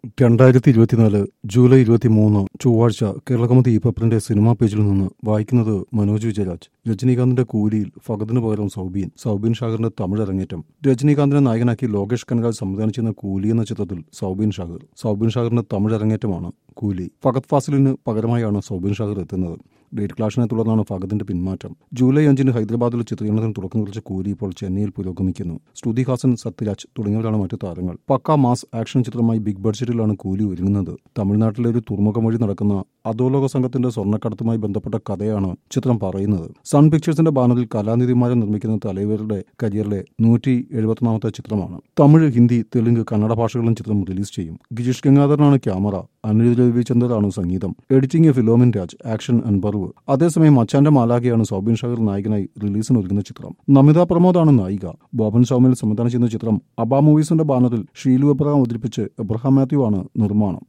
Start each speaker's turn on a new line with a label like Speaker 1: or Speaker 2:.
Speaker 1: രണ്ടായിരത്തി ഇരുപത്തിനാല് ജൂലൈ ഇരുപത്തി മൂന്ന് ചൊവ്വാഴ്ച കേരളകമതി ഈ പേപ്പറിന്റെ സിനിമാ പേജിൽ നിന്ന് വായിക്കുന്നത് മനോജ് വിജയരാജ് രജനീകാന്തിന്റെ കൂലിയിൽ ഫഗദിന് പകരം സൗബീൻ സൗബീൻ ഷാഗറിന്റെ തമിഴ് അരങ്ങേറ്റം രജനീകാന്തിനെ നായകനാക്കി ലോകേഷ് കനകാൽ സംവിധാനം ചെയ്യുന്ന കൂലി എന്ന ചിത്രത്തിൽ സൗബീൻ ഷാഗർ സൗബീൻ ഷാഗറിന്റെ തമിഴ് അരങ്ങേറ്റമാണ് കൂലി ഫഗത് ഫാസിലിന് പകരമായാണ് സൗബീൻ ഷാഗർ എത്തുന്നത് ഡേറ്റ് ക്ലാഷിനെ തുടർന്നാണ് ഫഗദിന്റെ പിന്മാറ്റം ജൂലൈ അഞ്ചിന് ഹൈദരാബാദിൽ ചിത്രീകരണത്തിന് തുടക്കം കുറിച്ച കൂലി ഇപ്പോൾ ചെന്നൈയിൽ പുരോഗമിക്കുന്നു ശ്രുതി ഹാസൻ സത്യരാജ് തുടങ്ങിയവരാണ് മറ്റു താരങ്ങൾ പക്ക മാസ് ആക്ഷൻ ചിത്രമായി ബിഗ് ബഡ്ജറ്റിലാണ് കൂലി ഒരുങ്ങുന്നത് തമിഴ്നാട്ടിലെ ഒരു തുറമുഖം വഴി നടക്കുന്ന അധോലോക സംഘത്തിന്റെ സ്വർണ്ണക്കടത്തുമായി ബന്ധപ്പെട്ട കഥയാണ് ചിത്രം പറയുന്നത് സൺ പിക്ചേഴ്സിന്റെ ബാനറിൽ കലാനിധിമാരെ നിർമ്മിക്കുന്ന തലൈവരുടെ കരിയറിലെ നൂറ്റി എഴുപത്തിനാമത്തെ ചിത്രമാണ് തമിഴ് ഹിന്ദി തെലുങ്ക് കന്നഡ ഭാഷകളിലും ചിത്രം റിലീസ് ചെയ്യും ഗിരീഷ് ഗംഗാധരനാണ് ക്യാമറ അനിരുദ്ധ രവിചന്ദറാണ് സംഗീതം എഡിറ്റിംഗ് ഫിലോമിൻ രാജ് ആക്ഷൻ അൻപർവ് അതേസമയം അച്ചാന്റെ മാലാഖയാണ് സൗബിൻ ഷാഹിർ നായകനായി റിലീസിന് ഒരുങ്ങുന്ന ചിത്രം നമിത പ്രമോദാണ് നായിക ബോബൻ സൗമിൽ സംവിധാനം ചെയ്യുന്ന ചിത്രം അബ മൂവീസിന്റെ ബാനറിൽ ഷീലു എബ്രഹാം അവതരിപ്പിച്ച് എബ്രഹാം മാത്യു ആണ് നിർമ്മാണം